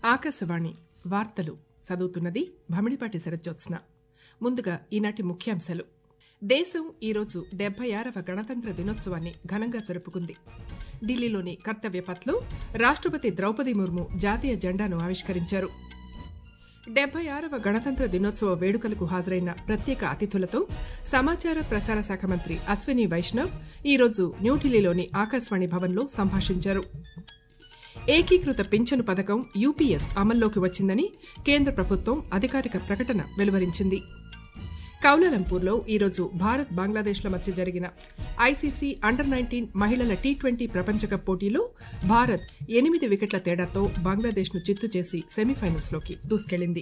ఆకాశవాణి వార్తలు చదువుతున్నది భమిడిపాటి శరజ్జోత్స్న ముందుగా ఈనాటి ముఖ్యాంశాలు దేశం ఈరోజు డెబ్బై ఆరవ గణతంత్ర దినోత్సవాన్ని ఘనంగా జరుపుకుంది ఢిల్లీలోని కర్తవ్య పథ్లో రాష్టపతి ద్రౌపది ముర్ము జాతీయ జెండాను ఆవిష్కరించారు డెబ్బై ఆరవ గణతంత్ర దినోత్సవ వేడుకలకు హాజరైన ప్రత్యేక అతిథులతో సమాచార ప్రసార శాఖ మంత్రి అశ్విని వైష్ణవ్ ఈరోజు న్యూఢిల్లీలోని ఆకాశవాణి భవన్లో సంభాషించారు ఏకీకృత పింఛను పథకం యూపీఎస్ అమల్లోకి వచ్చిందని కేంద్ర ప్రభుత్వం అధికారిక ప్రకటన వెలువరించింది కౌలాలంపూర్లో ఈరోజు భారత్ బంగ్లాదేశ్ల మధ్య జరిగిన ఐసీసీ అండర్ నైన్టీన్ మహిళల టీ ట్వంటీ ప్రపంచ కప్ పోటీలో భారత్ ఎనిమిది వికెట్ల తేడాతో బంగ్లాదేశ్ను చిత్తు చేసి సెమీఫైనల్స్లోకి దూసుకెళ్లింది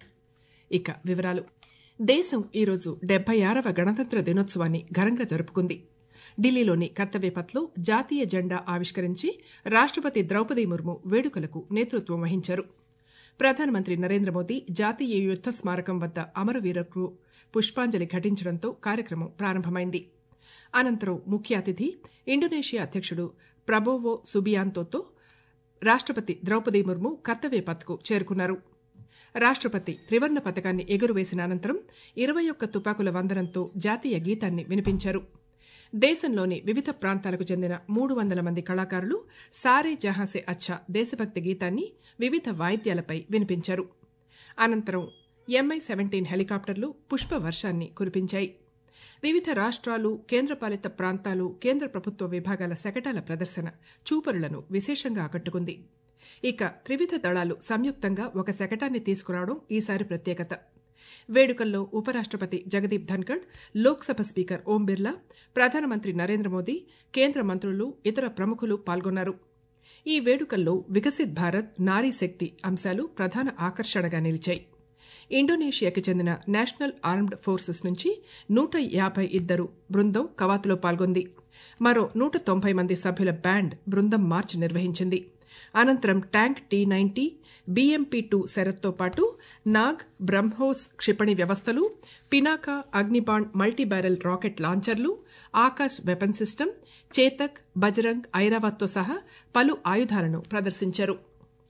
ఇక వివరాలు దేశం ఈరోజు డెబ్బై ఆరవ గణతంత్ర దినోత్సవాన్ని ఘనంగా జరుపుకుంది ఢిల్లీలోని కర్తవ్యపథ్లో జాతీయ జెండా ఆవిష్కరించి రాష్టపతి ద్రౌపది ముర్ము వేడుకలకు నేతృత్వం వహించారు ప్రధానమంత్రి నరేంద్ర మోదీ జాతీయ యుద్ద స్మారకం వద్ద అమరవీరులకు పుష్పాంజలి ఘటించడంతో కార్యక్రమం ప్రారంభమైంది అనంతరం ముఖ్య అతిథి ఇండోనేషియా అధ్యక్షుడు ప్రబోవో సుబియాంతోతో రాష్టపతి ద్రౌపది ముర్ము కర్తవ్య పథ్కు చేరుకున్నారు రాష్టపతి త్రివర్ణ పథకాన్ని ఎగురవేసిన అనంతరం ఇరవై ఒక్క తుపాకుల వందనంతో జాతీయ గీతాన్ని వినిపించారు దేశంలోని వివిధ ప్రాంతాలకు చెందిన మూడు వందల మంది కళాకారులు సారే జహాసే అచ్చా దేశభక్తి గీతాన్ని వివిధ వాయిద్యాలపై వినిపించారు అనంతరం ఎంఐ సెవెంటీన్ హెలికాప్టర్లు పుష్ప వర్షాన్ని కురిపించాయి వివిధ రాష్ట్రాలు కేంద్రపాలిత ప్రాంతాలు కేంద్ర ప్రభుత్వ విభాగాల శకటాల ప్రదర్శన చూపరులను విశేషంగా ఆకట్టుకుంది ఇక త్రివిధ దళాలు సంయుక్తంగా ఒక శకటాన్ని తీసుకురావడం ఈసారి ప్రత్యేకత వేడుకల్లో ఉపరాష్టపతి జగదీప్ ధన్కడ్ లోక్సభ స్పీకర్ ఓం బిర్లా ప్రధానమంత్రి నరేంద్ర మోదీ కేంద్ర మంత్రులు ఇతర ప్రముఖులు పాల్గొన్నారు ఈ వేడుకల్లో వికసిత్ భారత్ నారీ శక్తి అంశాలు ప్రధాన ఆకర్షణగా నిలిచాయి ఇండోనేషియాకి చెందిన నేషనల్ ఆర్మ్డ్ ఫోర్సెస్ నుంచి నూట యాభై ఇద్దరు బృందం కవాతులో పాల్గొంది మరో నూట తొంభై మంది సభ్యుల బ్యాండ్ బృందం మార్చ్ నిర్వహించింది అనంతరం tank T ninety BMP two శరత్తో పాటు నాగ్ బ్రహ్మోస్ క్షిపణి వ్యవస్థలు Pinaka Agnibaan multi barrel rocket లాంచర్లు ఆకాశ్ వెపన్ సిస్టమ్ చేతక్ బజరంగ్ ఐరావత్తో సహా పలు ఆయుధాలను ప్రదర్శించారు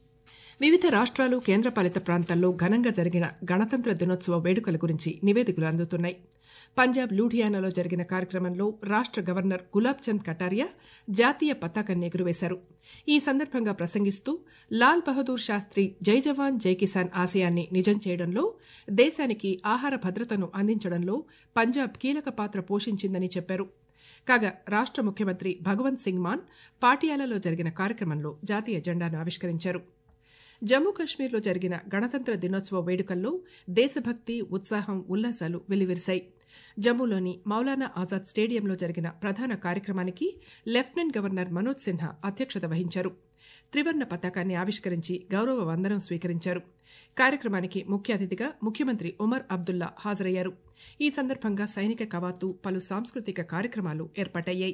వివిధ రాష్ట్రాలు కేంద్రపాలిత ప్రాంతాల్లో ఘనంగా జరిగిన గణతంత్ర దినోత్సవ వేడుకల గురించి నివేదికలు అందుతున్నాయి పంజాబ్ లూధియానాలో జరిగిన కార్యక్రమంలో రాష్ట్ర గవర్నర్ గులాబ్ చంద్ కటారియా జాతీయ పతాకాన్ని ఎగురవేశారు ఈ సందర్భంగా ప్రసంగిస్తూ లాల్ బహదూర్ శాస్త్రి జై జవాన్ జై కిసాన్ ఆశయాన్ని నిజం చేయడంలో దేశానికి ఆహార భద్రతను అందించడంలో పంజాబ్ కీలక పాత్ర పోషించిందని చెప్పారు కాగా రాష్ట్ర ముఖ్యమంత్రి భగవంత్ సింగ్ మాన్ పాటియాలలో జరిగిన కార్యక్రమంలో జాతీయ జెండాను ఆవిష్కరించారు జమ్మూ కశ్మీర్లో జరిగిన గణతంత్ర దినోత్సవ వేడుకల్లో దేశభక్తి ఉత్సాహం ఉల్లాసాలు వెల్లివిరిశాయి జమ్మూలోని మౌలానా ఆజాద్ స్టేడియంలో జరిగిన ప్రధాన కార్యక్రమానికి లెఫ్టినెంట్ గవర్నర్ మనోజ్ సిన్హా అధ్యక్షత వహించారు త్రివర్ణ పతాకాన్ని ఆవిష్కరించి గౌరవ వందనం స్వీకరించారు కార్యక్రమానికి ముఖ్య అతిథిగా ముఖ్యమంత్రి ఉమర్ అబ్దుల్లా హాజరయ్యారు ఈ సందర్భంగా సైనిక కవాతు పలు సాంస్కృతిక కార్యక్రమాలు ఏర్పాటయ్యాయి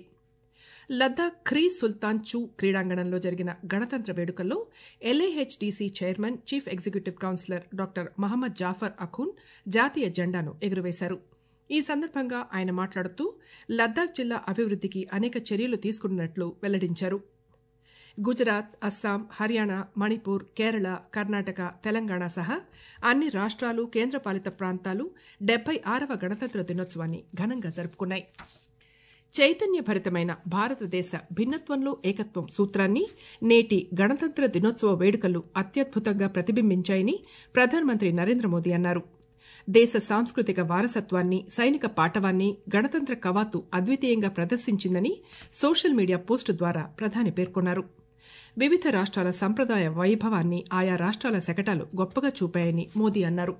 లద్దాఖ్ ఖ్రీ సుల్తాన్ చూ క్రీడాంగణంలో జరిగిన గణతంత్ర వేడుకల్లో L A H D C chairman chief executive councillor doctor Mohammad Jaffar Akhoon జాతీయ జెండాను ఎగురవేశారు ఈ సందర్భంగా ఆయన మాట్లాడుతూ లద్దాఖ్ జిల్లా అభివృద్ధికి అనేక చర్యలు తీసుకున్నట్లు వెల్లడించారు గుజరాత్ అస్సాం హర్యానా మణిపూర్ కేరళ కర్ణాటక తెలంగాణ సహా అన్ని రాష్ట్రాలు కేంద్రపాలిత ప్రాంతాలు డెబ్బై ఆరవ గణతంత్ర దినోత్సవాన్ని ఘనంగా జరుపుకున్నాయి చైతన్యభరితమైన భారతదేశ భిన్నత్వంలో ఏకత్వం సూత్రాన్ని నేటి గణతంత్ర దినోత్సవ వేడుకలు అత్యద్భుతంగా ప్రతిబింబించాయని ప్రధానమంత్రి నరేంద్ర మోదీ అన్నారు దేశ సాంస్కృతిక వారసత్వాన్ని సైనిక పాటవాన్ని గణతంత్ర కవాతు అద్వితీయంగా ప్రదర్శించిందని సోషల్ మీడియా పోస్టు ద్వారా ప్రధాని పేర్కొన్నారు వివిధ రాష్ట్రాల సంప్రదాయ వైభవాన్ని ఆయా రాష్ట్రాల శకటాలు గొప్పగా చూపాయని మోదీ అన్నారు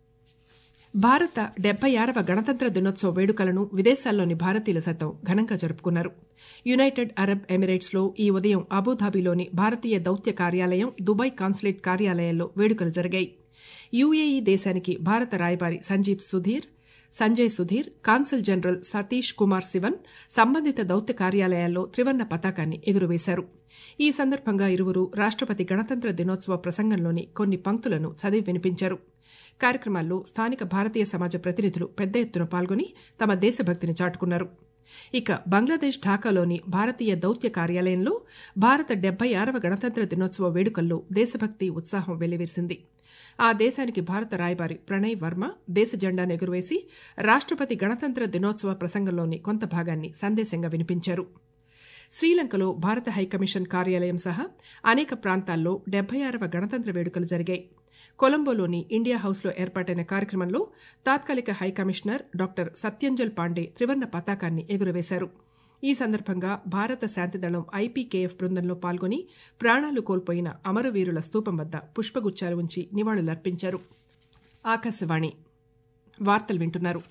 భారత డెబ్బై ఆరవ గణతంత్ర దినోత్సవ వేడుకలను విదేశాల్లోని భారతీయులు సైతం ఘనంగా జరుపుకున్నారు యునైటెడ్ అరబ్ ఎమిరేట్స్లో ఈ ఉదయం అబుధాబిలోని భారతీయ దౌత్య కార్యాలయం దుబాయ్ కాన్సులేట్ కార్యాలయాల్లో వేడుకలు జరిగాయి యుఏఈ దేశానికి భారత రాయబారి సంజీవ్ సుధీర్ సంజయ్ సుధీర్ కాన్సల్ జనరల్ సతీష్ కుమార్ శివన్ సంబంధిత దౌత్య కార్యాలయాల్లో త్రివర్ణ పతాకాన్ని ఎగురవేశారు ఈ సందర్భంగా ఇరువురు రాష్టపతి గణతంత్ర దినోత్సవ ప్రసంగంలోని కొన్ని పంక్తులను చదివి వినిపించారు కార్యక్రమాల్లో స్థానిక భారతీయ సమాజ ప్రతినిధులు పెద్ద ఎత్తున పాల్గొని తమ దేశభక్తిని చాటుకున్నారు ఇక బంగ్లాదేశ్ ఢాకాలోని భారతీయ దౌత్య కార్యాలయంలో భారత డెబ్బై ఆరవ గణతంత్ర దినోత్సవ వేడుకల్లో దేశభక్తి ఉత్సాహం వెల్లివిరిసింది ఆ దేశానికి భారత రాయబారి ప్రణయ్ వర్మ దేశ జెండాను ఎగురవేసి రాష్ట్రపతి గణతంత్ర దినోత్సవ ప్రసంగంలోని కొంత భాగాన్ని సందేశంగా వినిపించారు శ్రీలంకలో భారత హైకమిషన్ కార్యాలయం సహా అనేక ప్రాంతాల్లో డెబ్బై ఆరవ గణతంత్ర వేడుకలు జరిగాయి కొలంబోలోని ఇండియా హౌస్లో ఏర్పాటైన కార్యక్రమంలో తాత్కాలిక హైకమిషనర్ డాక్టర్ సత్యంజల్ పాండే త్రివర్ణ పతాకాన్ని ఎగురవేశారు ఈ సందర్భంగా భారత శాంతిదళం ఐపీకేఎఫ్ బృందంలో పాల్గొని ప్రాణాలు కోల్పోయిన అమరవీరుల స్తూపం వద్ద పుష్పగుచ్చాలు ఉంచి నివాళులర్పించారు ఆకాశవాణి వార్తలు వింటున్నారు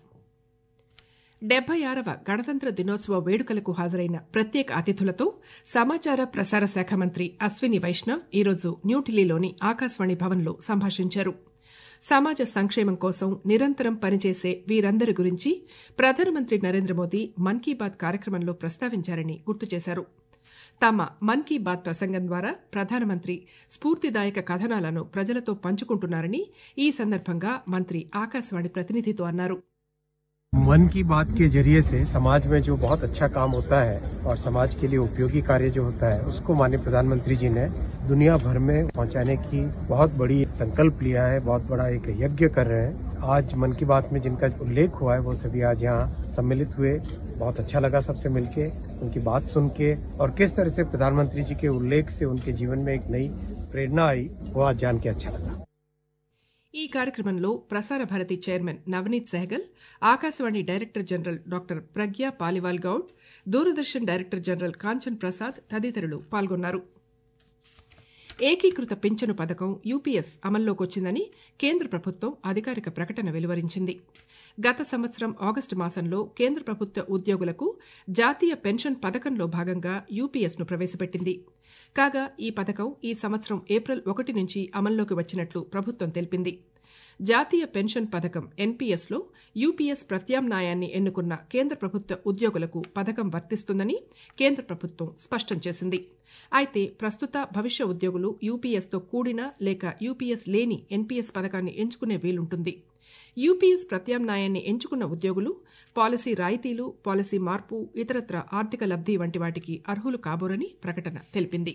డెబ్బై ఆరవ గణతంత్ర దినోత్సవ వేడుకలకు హాజరైన ప్రత్యేక అతిథులతో సమాచార ప్రసార శాఖ మంత్రి అశ్విని వైష్ణవ్ ఈరోజు న్యూఢిల్లీలోని ఆకాశవాణి భవన్లో సంభాషించారు సమాజ సంక్షేమం కోసం నిరంతరం పనిచేసే వీరందరి గురించి ప్రధానమంత్రి నరేంద్ర మోదీ మన్ కీ బాత్ కార్యక్రమంలో ప్రస్తావించారని గుర్తు చేశారు తమ మన్ కీ బాత్ ప్రసంగం ద్వారా ప్రధానమంత్రి స్ఫూర్తిదాయక కథనాలను ప్రజలతో పంచుకుంటున్నారని ఈ సందర్భంగా మంత్రి ఆకాశవాణి ప్రతినిధితో అన్నారు मन की बात के जरिए से समाज में जो बहुत अच्छा काम होता है और समाज के लिए उपयोगी कार्य जो होता है उसको माननीय प्रधानमंत्री जी ने दुनिया भर में पहुंचाने की बहुत बड़ी संकल्प लिया है बहुत बड़ा एक यज्ञ कर रहे हैं आज मन की बात में जिनका उल्लेख हुआ है वो सभी आज यहाँ सम्मिलित हुए बहुत अच्छा लगा सबसे मिलके उनकी बात सुन के और किस तरह से प्रधानमंत्री जी के उल्लेख से उनके जीवन में एक नई प्रेरणा आई वो आज जान के अच्छा लगा ఈ కార్యక్రమంలో Prasar Bharati chairman Navneet Sehgal Akashvani director general doctor Pragya Paliwal Gaur Doordarshan director general Kanchan Prasad తదితరులు పాల్గొన్నారు ఏకీకృత పింఛను పథకం యూపీఎస్ అమల్లోకి వచ్చిందని కేంద్ర ప్రభుత్వం అధికారిక ప్రకటన వెలువరించింది గత సంవత్సరం ఆగస్టు మాసంలో కేంద్ర ప్రభుత్వ ఉద్యోగులకు జాతీయ పెన్షన్ పథకంలో భాగంగా యూపీఎస్ ను ప్రవేశపెట్టింది కాగా ఈ పథకం ఈ సంవత్సరం ఏప్రిల్ ఒకటి నుంచి అమల్లోకి వచ్చినట్లు ప్రభుత్వం తెలిపింది జాతీయ పెన్షన్ పథకం ఎన్పీఎస్లో యూపీఎస్ ప్రత్యామ్నాయాన్ని ఎన్నుకున్న కేంద్ర ప్రభుత్వ ఉద్యోగులకు పథకం వర్తిస్తుందని కేంద్ర ప్రభుత్వం స్పష్టం చేసింది అయితే ప్రస్తుత భవిష్య ఉద్యోగులు యూపీఎస్తో కూడిన లేక యూపీఎస్ లేని ఎన్పీఎస్ పథకాన్ని ఎంచుకునే వీలుంటుంది యూపీఎస్ ప్రత్యామ్నాయాన్ని ఎంచుకున్న ఉద్యోగులు పాలసీ రాయితీలు పాలసీ మార్పు ఇతరత్ర ఆర్థిక లబ్ధి వంటి వాటికి అర్హులు కాబోరని ప్రకటన తెలిపింది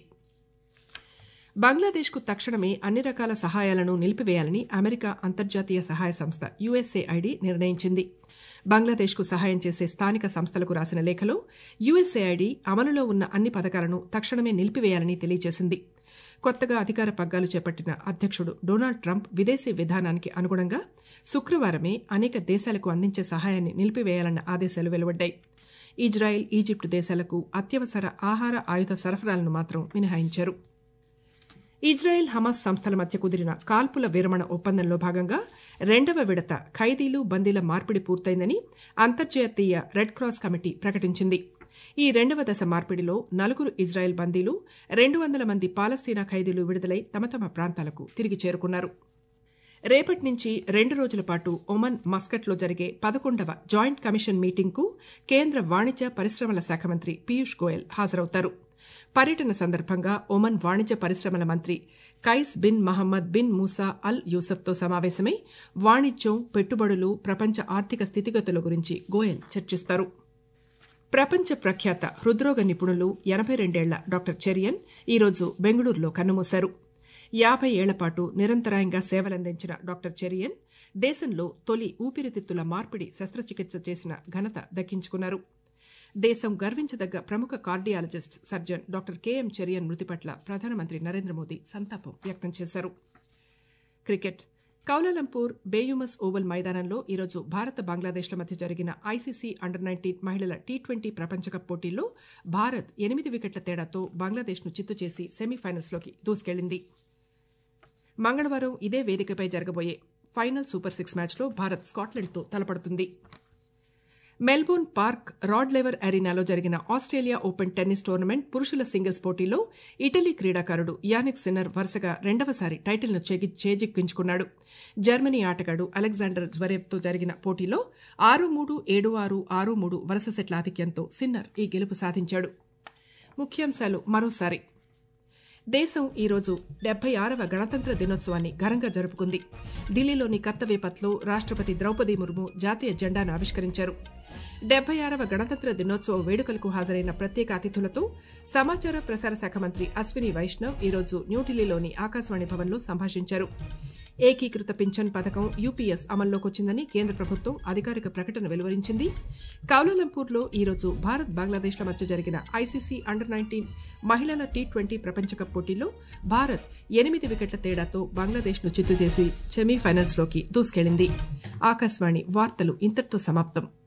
బంగ్లాదేశ్కు తక్షణమే అన్ని రకాల సహాయాలను నిలిపివేయాలని అమెరికా అంతర్జాతీయ సహాయ సంస్థ యుఎస్ఏఐడి నిర్ణయించింది బంగ్లాదేశ్కు సహాయం చేసే స్థానిక సంస్థలకు రాసిన లేఖలో యుఎస్ఏఐడి అమలులో ఉన్న అన్ని పథకాలను తక్షణమే నిలిపివేయాలని తెలియజేసింది కొత్తగా అధికార పగ్గాలు చేపట్టిన అధ్యక్షుడు డొనాల్డ్ ట్రంప్ విదేశీ విధానానికి అనుగుణంగా శుక్రవారమే అనేక దేశాలకు అందించే సహాయాన్ని నిలిపివేయాలన్న ఆదేశాలు వెలువడ్డాయి ఇజ్రాయెల్ ఈజిప్టు దేశాలకు అత్యవసర ఆహార ఆయుధ సరఫరాలను మాత్రం మినహాయించారు ఇజ్రాయెల్ హమాస్ సంస్థల మధ్య కుదిరిన కాల్పుల విరమణ ఒప్పందంలో భాగంగా రెండవ విడత ఖైదీలు బందీల మార్పిడి పూర్తయిందని అంతర్జాతీయ రెడ్ క్రాస్ కమిటీ ప్రకటించింది ఈ రెండవ దశ మార్పిడిలో నలుగురు ఇజ్రాయెల్ బందీలు రెండు వందల మంది పాలస్తీనా ఖైదీలు విడుదలై తమ తమ ప్రాంతాలకు తిరిగి చేరుకున్నారు రేపటి నుంచి రెండు రోజుల పాటు ఒమన్ మస్కట్లో జరిగే పదకొండవ జాయింట్ కమిషన్ మీటింగ్కు కేంద్ర వాణిజ్య పరిశ్రమల శాఖ మంత్రి పీయూష్ గోయల్ హాజరవుతారు పర్యటన సందర్భంగా ఒమన్ వాణిజ్య పరిశ్రమల మంత్రి Qais bin Mohammed bin Musa Al యూసఫ్తో సమావేశమై వాణిజ్యం పెట్టుబడులు ప్రపంచ ఆర్థిక స్థితిగతుల గురించి గోయల్ చర్చిస్తారు ప్రపంచ ప్రఖ్యాత హృద్రోగ నిపుణులు ఎనభై రెండేళ్ల డాక్టర్ చెరియన్ ఈరోజు బెంగళూరులో కన్నుమూశారు యాభై ఏళ్ల పాటు నిరంతరాయంగా సేవలందించిన డాక్టర్ చెరియన్ దేశంలో తొలి ఊపిరితిత్తుల మార్పిడి శస్త్రచికిత్స చేసిన ఘనత దక్కించుకున్నారు దేశం గర్వించదగ్గ ప్రముఖ cardiologist surgeon doctor K M Cherian మృతి పట్ల ప్రధానమంత్రి నరేంద్ర మోదీ సంతాపం వ్యక్తం చేశారు క్రికెట్ కౌలాలంపూర్ బేయుమస్ ఓవల్ మైదానంలో ఈరోజు భారత్ బంగ్లాదేశ్ల మధ్య జరిగిన ఐసీసీ అండర్ నైన్టీన్ మహిళల టీ ట్వంటీ ప్రపంచకప్ పోటీల్లో భారత్ ఎనిమిది వికెట్ల తేడాతో బంగ్లాదేశ్ను చిత్తు చేసి సెమీఫైనల్స్లోకి దూసుకెళ్లింది మంగళవారం ఇదే వేదికపై జరగబోయే ఫైనల్ సూపర్ సిక్స్ మ్యాచ్లో భారత్ స్కాట్లాండ్తో తలపడుతుంది మెల్బోర్న్ పార్క్ రాడ్ లెవర్ అరీనాలో జరిగిన ఆస్ట్రేలియా ఓపెన్ టెన్నిస్ టోర్నమెంట్ పురుషుల సింగిల్స్ పోటీలో ఇటలీ క్రీడాకారుడు యానిక్ సిన్నర్ వరుసగా రెండవసారి టైటిల్ను చేజిక్కించుకున్నాడు జర్మనీ ఆటగాడు అలెగ్జాండర్ జ్వరేవ్తో జరిగిన పోటీలో ఆరు మూడు ఏడు ఆరు ఆరు మూడు వరుస సెట్ల ఆధిక్యంతో సిన్నర్ ఈ గెలుపు సాధించాడు ముఖ్యాంశాలు మరోసారి దేశం ఈరోజు డెబ్బై ఆరవ గణతంత్ర దినోత్సవాన్ని ఘనంగా జరుపుకుంది ఢిల్లీలోని కర్తవ్యపథ్లో రాష్ట్రపతి ద్రౌపది ముర్ము జాతీయ జెండాను ఆవిష్కరించారు డెబ్బై ఆరవ గణతంత్ర దినోత్సవ వేడుకలకు హాజరైన ప్రత్యేక అతిథులతో సమాచార ప్రసార శాఖ మంత్రి అశ్విని వైష్ణవ్ ఈరోజు న్యూఢిల్లీలోని ఆకాశవాణి భవన్లో సంభాషించారు ఏకీకృత పింఛన్ పథకం యూపీఎస్ అమల్లోకి వచ్చిందని కేంద్ర ప్రభుత్వం అధికారిక ప్రకటన వెలువరించింది కౌలాలంపూర్లో ఈరోజు భారత్ బంగ్లాదేశ్ల మధ్య జరిగిన ఐసీసీ అండర్ నైన్టీన్ మహిళల టీ ట్వంటీ ప్రపంచ కప్ పోటీలో భారత్ ఎనిమిది వికెట్ల తేడాతో బంగ్లాదేశ్ను చిత్తు చేసి సెమీఫైనల్స్లోకి దూసుకెళ్లింది ఆకాశవాణి వార్తలు ఇంతటితో సమాప్తం